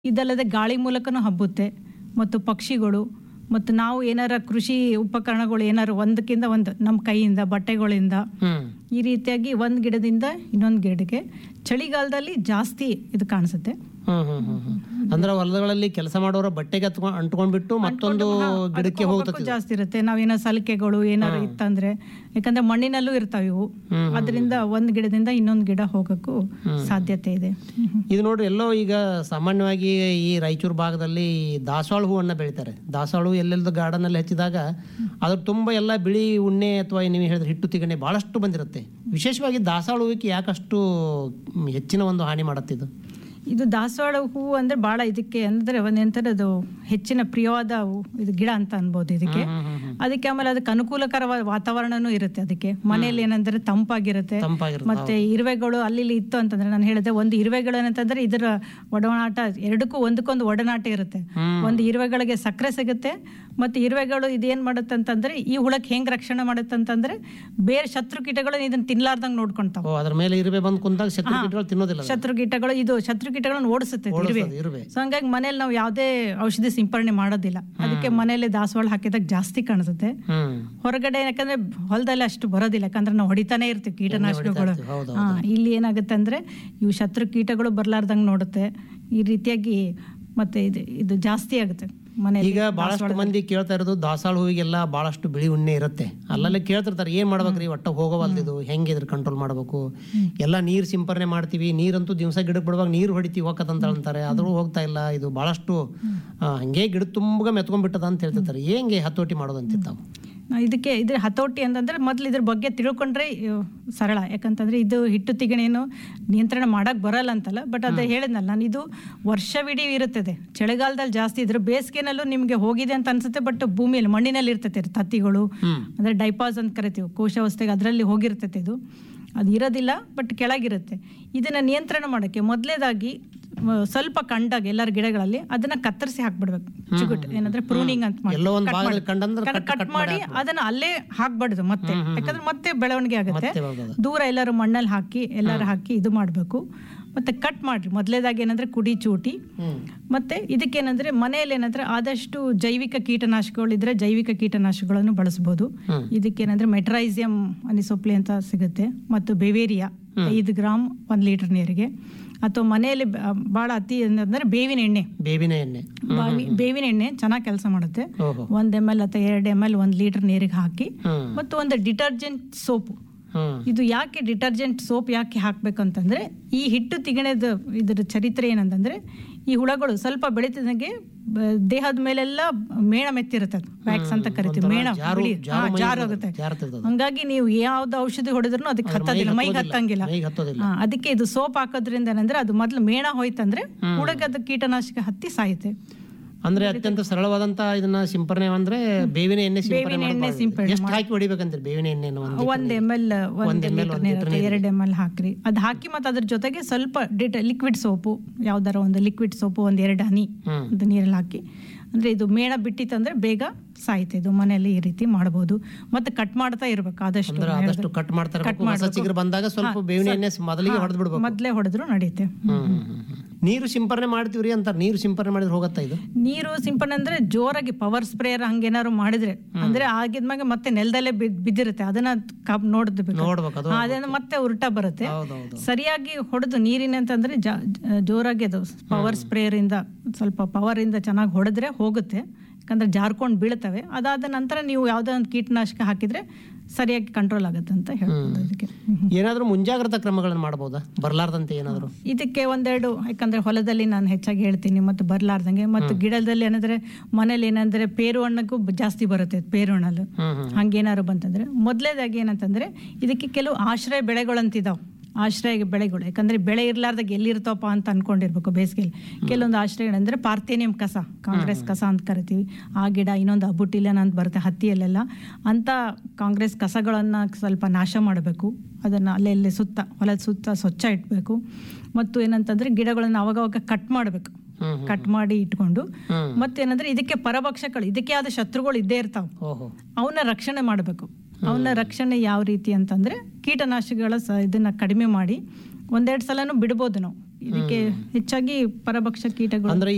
ಇದಲ್ಲದೆ ಗಾಳಿ ಮೂಲಕನೂ ಹಬ್ಬುತ್ತೆ ಮತ್ತು ಪಕ್ಷಿಗಳು ಮತ್ತು ನಾವು ಏನಾರ ಕೃಷಿ ಉಪಕರಣಗಳು ಏನಾರು ಒಂದಕ್ಕಿಂತ ಒಂದು ನಮ್ಮ ಕೈಯಿಂದ ಬಟ್ಟೆಗಳಿಂದ ಹ್ಮ್ ಈ ರೀತಿಯಾಗಿ ಒಂದು ಗಿಡದಿಂದ ಇನ್ನೊಂದು ಗಿಡಕ್ಕೆ ಚಳಿಗಾಲದಲ್ಲಿ ಜಾಸ್ತಿ ಇದು ಕಾಣಿಸುತ್ತೆ ಹ್ಮ್ ಹ್ಮ್ ಹ್ಮ್ ಹ್ಮ್. ಅಂದ್ರೆ ಹೊಲಗಳಲ್ಲಿ ಕೆಲಸ ಮಾಡೋರ ಬಟ್ಟೆಗೆ ಹತ್ಕೊಂಡ್ ಅಂಟ್ಕೊಂಡ್ಬಿಟ್ಟು ಮತ್ತೊಂದು ಗಿಡಕ್ಕೆ ಹೋಗ್ತತಿ ಜಾಸ್ತಿ ಇರುತ್ತೆ ನಾವೇನೋ ಸಲಿಕೆಗಳು ಏನಾರು ಇತ್ತಂದ್ರೆ ಯಾಕಂದ್ರೆ ಮಣ್ಣಿನಲ್ಲೂ ಇರ್ತಾವೆ ಇವು ಅದರಿಂದ ಒಂದು ಗಿಡದಿಂದ ಇನ್ನೊಂದು ಗಿಡ ಹೋಗಕ್ಕೂ ಸಾಧ್ಯತೆ ಇದೆ ಇದು ನೋಡ್ರಿ ಎಲ್ಲೋ ಈಗ ಸಾಮಾನ್ಯವಾಗಿ ಈ ರಾಯಚೂರು ಭಾಗದಲ್ಲಿ ದಾಸವಾಳ ಹೂವನ್ನ ಬೆಳಿತಾರೆ ದಾಸವಾಳ ಹೂ ಎಲ್ಲೆಲ್ಲದ ಗಾರ್ಡನ್ ಅಲ್ಲಿ ಹಚ್ಚಿದಾಗ ಅದ್ರ ತುಂಬಾ ಎಲ್ಲ ಬಿಳಿ ಉಣ್ಣೆ ಅಥವಾ ನೀವು ಹೇಳಿದ್ರೆ ಹಿಟ್ಟು ತಿಗಣೆ ಬಹಳಷ್ಟು ಬಂದಿರುತ್ತೆ ವಿಶೇಷವಾಗಿ ದಾಸವಾಳ ಹೂವಿಗೆ ಯಾಕಷ್ಟು ಮ್, ಹೆಚ್ಚಿನ ಒಂದು ಹಾನಿ ಮಾಡತ್ತಿದ್ದು ಇದು ದಾಸವಾಳ ಹೂವು ಅಂದ್ರೆ ಬಹಳ ಇದಕ್ಕೆ ಅಂದ್ರೆ ಒಂದೆಂತರ ಅದು ಹೆಚ್ಚಿನ ಪ್ರಿಯವಾದ ಹೂ- ಇದು ಗಿಡ ಅಂತ ಅನ್ಬೋದು ಇದಕ್ಕೆ ಅದಕ್ಕೆ ಆಮೇಲೆ ಅದಕ್ಕೆ ಅನುಕೂಲಕರವಾದ ವಾತಾವರಣನೂ ಇರುತ್ತೆ ಅದಕ್ಕೆ ಮನೆಯಲ್ಲಿ ಏನಂದ್ರೆ ತಂಪಾಗಿರುತ್ತೆ ತಂಪಾಗಿರುತ್ತೆ ಮತ್ತೆ ಇರುವೆಗಳು ಅಲ್ಲಿ ಇಲ್ಲಿ ಇತ್ತು ಅಂತಂದ್ರೆ ನಾನು ಹೇಳಿದೆ ಒಂದು ಇರುವೆಗಳು ಏನಂತಂದ್ರೆ ಇದರ ಒಡನಾಟ ಎರಡಕ್ಕೂ ಒಂದಕ್ಕೊಂದು ಒಡನಾಟ ಇರುತ್ತೆ ಒಂದು ಇರುವೆಗಳಿಗೆ ಸಕ್ಕರೆ ಸಿಗುತ್ತೆ ಮತ್ತೆ ಇರುವೆಗಳು ಇದೇನ್ ಮಾಡುತ್ತೆ ಅಂತಂದ್ರೆ ಈ ಹುಳಕ್ಕೆ ಹೆಂಗ್ ರಕ್ಷಣೆ ಮಾಡುತ್ತೆ ಅಂತಂದ್ರೆ ಬೇರೆ ಶತ್ರು ಕೀಟಗಳು ಇದನ್ನ ತಿನ್ಲಾರ್ದಂಗ್ ನೋಡ್ಕೊಂತಾವ ಓ ಅದ್ರ ಮೇಲೆ ಇರುವೆ ಬಂದು ಕುಂತಾಗ ಶತ್ರು ಕೀಟಗಳು ತಿನ್ನೋದಿಲ್ಲ ಅದು. ಶತ್ರು ಕೀಟಗಳು ಇದು ಶತ್ರು ಕೀಟಗಳನ್ನು ಓಡಿಸುತ್ತೆ ಇದು ಇರುವೆ ಅದು ಇರುವೆ ಸೊ ಹಂಗಾಗಿ ಮನೇಲಿ ನಾವು ಯಾವುದೇ ಔಷಧಿ ಸಿಂಪರಣೆ ಮಾಡೋದಿಲ್ಲ ಅದಕ್ಕೆ ಮನೇಲಿ ದಾಸವಾಳ ಹಾಕಿದಾಗ ಜಾಸ್ತಿ ಕಾಣಿಸುತ್ತೆ ಹ್ಮ್ ಹೊರಗಡೆ ಯಾಕಂದ್ರೆ ಹೊಲದಲ್ಲಿ ಅಷ್ಟು ಬರೋದಿಲ್ಲ ಯಾಕಂದ್ರೆ ನಾವು ಹೊಡಿತಾನೆ ಇರ್ತೀವಿ ಕೀಟನಾಶಕಗಳು ಇರ್ತೀವಿ, ಹೌದು, ಹಾ ಇಲ್ಲಿ ಏನಾಗುತ್ತೆ ಅಂದ್ರೆ ಇವು ಶತ್ರು ಕೀಟಗಳು ಬರ್ಲಾರ್ದಂಗ್ ನೋಡುತ್ತೆ ಈ ರೀತಿಯಾಗಿ ಮತ್ತೆ ಇದು ಇದು ಜಾಸ್ತಿ ಆಗುತ್ತೆ ಮನೆಯಲ್ಲಿ ಈಗ ಬಹಳಷ್ಟು ಮಂದಿ ಕೇಳ್ತಾ ಇರೋದು ದಾಸಾಳ ಹೂವಿಗೆಲ್ಲ ಬಹಳಷ್ಟು ಬಿಳಿ ಉಣ್ಣೆ ಇರುತ್ತೆ ಅಲ್ಲಲ್ಲಿ ಕೇಳ್ತಿರ್ತಾರೆ ಏನ್ ಮಾಡ್ಬೇಕ್ರಿ ಒಟ್ಟ ಹೋಗೋವಲ್ದಿದು ಹೆಂಗೆ ಇದ್ರ ಕಂಟ್ರೋಲ್ ಮಾಡ್ಬೇಕು ಎಲ್ಲ ನೀರ್ ಸಿಂಪರಣೆ ಮಾಡ್ತೀವಿ ನೀರಂತೂ ದಿವಸ ಗಿಡಕ್ಕೆ ಬಿಡುವಾಗ ನೀರು ಹೊಡಿತೀವಿ ಹೋಗತ್ತಂತ ಅಂತಾರೆ ಆದ್ರೂ ಹೋಗ್ತಾ ಇಲ್ಲ ಇದು ಬಹಳಷ್ಟು ಆ, ಹಂಗೆ ಗಿಡ ತುಂಬ ಮೆತ್ಕೊಂಡ್ಬಿಟ್ಟದ ಅಂತ ಹೇಳ್ತಿರ್ತಾರೆ ಹೆಂಗೆ ಹತೋಟಿ ಮಾಡೋದು ಅಂತಿರ್ತಾವ ನಾವು ಇದಕ್ಕೆ ಇದ್ರ ಹತೋಟಿ ಅಂತಂದ್ರೆ ಮೊದ್ಲು ಇದ್ರ ಬಗ್ಗೆ ತಿಳ್ಕೊಂಡ್ರೆ ಇವ್ ಸರಳ ಯಾಕಂತಂದ್ರೆ ಇದು ಹಿಟ್ಟು ತಿಗಣೆಯನ್ನು ನಿಯಂತ್ರಣ ಮಾಡಕ್ ಬರಲ್ಲ ಅಂತಲ್ಲ ಬಟ್ ಅದು ಹೇಳಿದ್ನಲ್ಲ ನಾನು ಇದು ವರ್ಷವಿಡೀ ಇರುತ್ತದೆ ಚಳಿಗಾಲದಲ್ಲಿ ಜಾಸ್ತಿ ಇದ್ರೆ ಬೇಸಿಗೆನಲ್ಲೂ ನಿಮ್ಗೆ ಹೋಗಿದೆ ಅಂತ ಅನ್ಸುತ್ತೆ ಬಟ್ ಭೂಮಿಯಲ್ಲಿ ಮಣ್ಣಿನಲ್ಲಿ ಇರ್ತೈತೆ ತತ್ತಿಗಳು ಅಂದ್ರೆ ಡೈಪಾಸ್ ಅಂತ ಕರಿತೀವಿ ಕೋಶಾವಸ್ಥೆಗೆ ಅದರಲ್ಲಿ ಹೋಗಿರ್ತೈತೆ ಇದು ಅದು ಇರೋದಿಲ್ಲ ಬಟ್ ಕೆಳಗಿರುತ್ತೆ ಇದನ್ನ ನಿಯಂತ್ರಣ ಮಾಡೋಕ್ಕೆ ಮೊದಲೇದಾಗಿ ಸ್ವಲ್ಪ ಕಂಡಾಗ ಎಲ್ಲರ ಗಿಡಗಳಲ್ಲಿ ಅದನ್ನ ಕತ್ತರಿಸಿ ಹಾಕ್ಬಿಡ್ಬೇಕು ಚಿಗುಟ್ ಏನಂದ್ರೆ ಪ್ರೂನಿಂಗ್ ಅಂತ ಮಾಡಿ ಎಲ್ಲೋ ಒಂದು ಭಾಗದಲ್ಲಿ ಕಂಡಂದ್ರೆ ಕಟ್ ಕಟ್ ಮಾಡಿ ಅದನ್ನ ಅಲ್ಲೇ ಹಾಕ್ಬಾರ್ದು ಮತ್ತೆ ಯಾಕಂದ್ರೆ ಮತ್ತೆ ಬೆಳವಣಿಗೆ ಆಗುತ್ತೆ ಮತ್ತೆ ಹೋಗೋದು. ದೂರ ಎಲ್ಲರೂ ಮಣ್ಣಲ್ಲಿ ಹಾಕಿ ಎಲ್ಲರೂ ಹಾಕಿ ಇದು ಮಾಡಬೇಕು ಮತ್ತೆ ಕಟ್ ಮಾಡ್ರಿ ಮೊದಲೇದಾಗಿ ಏನಂದ್ರೆ ಕುಡಿ ಚೂಟಿ ಹ್ಮ್ ಮತ್ತೆ ಇದಕ್ಕೇನಂದ್ರೆ ಮನೆಯಲ್ಲಿ ಏನಂದ್ರೆ ಆದಷ್ಟು ಜೈವಿಕ ಕೀಟನಾಶಕಗಳಿದ್ರೆ ಜೈವಿಕ ಕೀಟನಾಶಕಗಳನ್ನು ಬಳಸಬಹುದು ಹ್ಮ್. ಇದಕ್ಕೇನಂದ್ರೆ ಮೆಟ್ರೈಸಿಯಂ ಅನಿಸೊಪ್ಲಿ ಅಂತ ಸಿಗುತ್ತೆ ಮತ್ತು ಬೆವೇರಿಯಾ ಐದು ಗ್ರಾಮ್ ಒಂದು ಲೀಟರ್ ನೀರಿಗೆ ಅಥವಾ ಮನೆಯಲ್ಲಿ ಬ- ಬಹಳ ಅತಿ ಅಂದ್ರೆ ಬೇವಿನ ಎಣ್ಣೆ ಬೇವಿನ ಎಣ್ಣೆ ಬಾವಿ ಬೇವಿನ ಎಣ್ಣೆ ಚೆನ್ನಾಗಿ ಕೆಲಸ ಮಾಡುತ್ತೆ ಓಹೋ ಒಂದ್ ಎಮ್ ಎಲ್ ಅಥವಾ ಎರಡು ಎಮ್ ಎಲ್ ಒಂದು ಲೀಟರ್ ನೀರಿಗೆ ಹಾಕಿ ಹ್ಮ್ ಮತ್ತು ಒಂದು ಡಿಟರ್ಜೆಂಟ್ ಸೋಪು ಹ್ಮ್ ಇದು ಯಾಕೆ ಡಿಟರ್ಜೆಂಟ್ ಸೋಪ್ ಯಾಕೆ ಹಾಕ್ಬೇಕಂತಂದ್ರೆ ಈ ಹಿಟ್ಟು ತಿಗಣೆದ ಇದ್ರ ಚರಿತ್ರೆ ಏನಂತಂದ್ರೆ ಈ ಹುಳಗಳು ಸ್ವಲ್ಪ ಬೆಳೀತಿದಂಗೆ ಬ- ದೇಹದ ಮೇಲೆಲ್ಲ ಮೇಣ ಮೆತ್ತಿರುತ್ತೆ ಅದು ವ್ಯಾಕ್ಸ್ ಅಂತ ಕರಿತೀವಿ ಮೇಣ ಜಾರು- ಬಿಳಿ ಜಾರು ಹಾ, ಮೈ ಜಾರು ಇರ್ತದೆ, ಆಗುತ್ತೆ ಜಾರ್ತದೆ ಹಂಗಾಗಿ ನೀವು ಯಾವ್ದು ಔಷಧಿ ಹೊಡೆದ್ರು ಅದಕ್ಕೆ ಹತ್ತೋದಿಲ್ಲ ಮೈಗೆ ಹತ್ತಂಗಿಲ್ಲ ಮೈಗೆ ಹತ್ತೋದಿಲ್ಲ ಹಾ, ಅದಕ್ಕೆ ಇದು ಸೋಪ್ ಹಾಕೋದ್ರಿಂದ ಏನಂದ್ರೆ ಅದು ಮೊದ್ಲು ಮೇಣ ಹೋಯ್ತಂದ್ರೆ ಹುಳಗೆ ಅದು ಕೀಟನಾಶಕ ಹತ್ತಿ ಸಾಯುತ್ತೆ ಅಂದ್ರೆ ಅತ್ಯಂತ ಸರಳವಾದಂತ ಇದನ್ನ ಸಿಂಪರಣೆ ಅಂದ್ರೆ ಬೇವಿನ ಎಣ್ಣೆ ಸಿಂಪರಣೆ ಎಣ್ಣೆ ಮಾಡೋದು ಸಿಂಪರಣೆ ಎಷ್ಟು ಹಾಕಿ ಹೊಡಿಬೇಕಂತೀರಿ ಬೇವಿನ ಎಣ್ಣೆನ ಒಂದು ಒಂದ್ ಎಮ್ ಎಲ್ ಒಂದ್ ಲೀಟರ್ ನೀರು ಎರಡು ಎಮ್ ಎಲ್ ಹಾಕ್ರಿ ಅದು ಹಾಕಿ ಮತ್ತೆ ಅದ್ರ ಜೊತೆಗೆ ಸ್ವಲ್ಪ ಡಿಟ ಲಿಕ್ವಿಡ್ ಸೋಪು ಯಾವ್ದಾರ ಒಂದು ಲಿಕ್ವಿಡ್ ಸೋಪು ಒಂದ್ ಎರಡು ಹನಿ ಹ್ಮ್. ಅದು ನೀರಲ್ಲಿ ಹಾಕಿ ಅಂದ್ರೆ ಇದು ಮೇಣ ಬಿಟ್ಟಿತ್ತಂದ್ರೆ ಬೇಗ ಸಾಯ್ತೆ ಇದು ಮನೆಯಲ್ಲಿ ಈ ರೀತಿ ಮಾಡಬಹುದು ಮತ್ತೆ ಕಟ್ ಮಾಡ್ತಾ ಇರ್ಬೇಕು ಆದಷ್ಟು ಅಂದ್ರೆ ಆದಷ್ಟು ಕಟ್ ಮಾಡ್ತಾ ಇರ್ಬೇಕು ಹೊಸ ಚಿಗುರು ಬಂದಾಗ ಸ್ವಲ್ಪ ಬೇವಿನ ಎಣ್ಣೆ ಮೊದಲಿಗೆ ಹೊಡೆದ್ ಬಿಡ್ಬೇಕು ಮೊದ್ಲೇ ಹೊಡೆದ್ರು ನಡೆಯುತ್ತೆ ಹ್ಮ್, ಹ್ಮ್, ಹ್ಮ್, ಹ್ಮ್. ನೀರು ಸಿಂಪರಣೆ ಮಾಡ್ತೀವ್ರಿ ಅಂತಾರೆ ನೀರು ಸಿಂಪರಣೆ ಮಾಡಿದ್ರೆ ಹೋಗತ್ತಾ ಇದು ನೀರು ಸಿಂಪಡಣೆ ಅಂದ್ರೆ ಜೋರಾಗಿ ಪವರ್ ಸ್ಪ್ರೇಯರ್ ಹಂಗೇನಾದ್ರು ಮಾಡಿದ್ರೆ ಅಂದ್ರೆ ಆಗಿದ್ಮ್ಯಾಗೆ ಮತ್ತೆ ನೆಲದಲ್ಲೇ ಬಿದ್- ಬಿದ್ದಿರುತ್ತೆ ಅದನ್ನ ಕಬ್ ನೋಡಿದ್ಬೇಕು ನೋಡ್ಬೇಕು ಅದು ಅದೇನು ಮತ್ತೆ ಉಲ್ಟಾ ಬರುತ್ತೆ ಹೌದೌದು ಸರಿಯಾಗಿ ಹೊಡೆದು ನೀರಿನ ಅಂತಂದ್ರೆ ಜಾ- ಜ- ಜೋರಾಗಿ ಅದು ಪವರ್ ಸ್ಪ್ರೇಯರ್ ಇಂದ ಸ್ವಲ್ಪ ಪವರ್ ಇಂದ ಚೆನ್ನಾಗಿ ಹೊಡೆದ್ರೆ ಹೋಗುತ್ತೆ ಯಾಕಂದ್ರೆ ಜಾರ್ಕೊಂಡು ಬೀಳ್ತವೆ ಅದಾದ ನಂತರ ನೀವು ಯಾವುದೋ ಒಂದು ಕೀಟನಾಶಕ ಹಾಕಿದ್ರೆ ಸರಿಯಾಗಿ ಕಂಟ್ರೋಲ್ ಆಗುತ್ತೆ ಅಂತ ಹೇಳ್ಬೋದು ಅದಕ್ಕೆ ಹ್ಮ್. ಏನಾದ್ರೂ ಮುಂಜಾಗ್ರತಾ ಕ್ರಮಗಳನ್ನು ಮಾಡಬಹುದಾ ಬರ್ಲಾರ್ದಂತೆ ಏನಾದ್ರು ಇದಕ್ಕೆ ಒಂದೆರಡು ಯಾಕಂದ್ರೆ ಹೊಲದಲ್ಲಿ ನಾನು ಹೆಚ್ಚಾಗಿ ಹೇಳ್ತೀನಿ ಮತ್ತು ಬರ್ಲಾರ್ದಂಗೆ ಮತ್ತು ಗಿಡದಲ್ಲಿ ಏನಂದ್ರೆ ಮನೇಲಿ ಏನಂದ್ರೆ ಪೇರು ಹಣ್ಣಕ್ಕೂ ಬ- ಜಾಸ್ತಿ ಬರುತ್ತೆ ಪೇರು ಹಣ್ಣಲ್ಲಿ ಹ್ಮ್ ಹ್ಮ್ ಹಂಗೇನಾದ್ರು ಬಂತಂದ್ರೆ ಮೊದಲೇದಾಗಿ ಏನಂತಂದ್ರೆ ಇದಕ್ಕೆ ಕೆಲವು ಆಶ್ರಯ ಬೆಳೆಗಳಂತಿದಾವೆ ಆಶ್ರಯ ಬೆಳೆಗಳು ಯಾಕಂದ್ರೆ ಬೆಳೆ ಇರ್ಲಾರ್ದಾಗ ಎಲ್ಲಿರ್ತಾವಪ್ಪ ಅಂತ ಅನ್ಕೊಂಡಿರ್ಬೇಕು ಬೇಸಿಗೆಯಲ್ಲಿ ಕೆಲವೊಂದು ಆಶ್ರಯಗಳಂದ್ರೆ ಪಾರ್ಥೇನಿಯಂ ಕಸ ಕಾಂಗ್ರೆಸ್ ಕಸ ಅಂತ ಕರಿತೀವಿ ಆ ಗಿಡ ಇನ್ನೊಂದು ಅಬುಟಿಲನ್ ಅಂತ ಬರುತ್ತೆ ಹತ್ತಿಯಲ್ಲೆಲ್ಲ ಅಂತ ಕಾಂಗ್ರೆಸ್ ಕಸಗಳನ್ನು ಸ್ವಲ್ಪ ನಾಶ ಮಾಡಬೇಕು ಅದನ್ನು ಅಲ್ಲೆಲ್ಲಿ ಸುತ್ತ ಹೊಲದ ಸುತ್ತ ಸ್ವಚ್ಛ ಇಟ್ಬೇಕು ಮತ್ತು ಏನಂತಂದ್ರೆ ಗಿಡಗಳನ್ನು ಅವಾಗವಾಗ ಕಟ್ ಮಾಡಬೇಕು ಹ್ಮ್ ಕಟ್ ಮಾಡಿ ಇಟ್ಕೊಂಡು ಹ್ಮ್ ಮತ್ತೇನಂದ್ರೆ ಇದಕ್ಕೆ ಪರಭಕ್ಷಕಗಳು ಇದಕ್ಕೆ ಆದ ಶತ್ರುಗಳು ಇದ್ದೇ ಇರ್ತಾವೆ ಓಹೋ ಅವನ್ನ ರಕ್ಷಣೆ ಮಾಡಬೇಕು ಅವನ ರಕ್ಷಣೆ ಯಾವ ರೀತಿ ಅಂತಂದ್ರೆ ಕೀಟನಾಶಕಗಳ ಸ ಇದನ್ನ ಕಡಿಮೆ ಮಾಡಿ ಒಂದೆರಡು ಸಲನೂ ಬಿಡ್ಬೋದು ನಾವು ಇದಕ್ಕೆ ಹೆಚ್ಚಾಗಿ ಪರಭಕ್ಷ ಕೀಟಗಳು ಅಂದ್ರೆ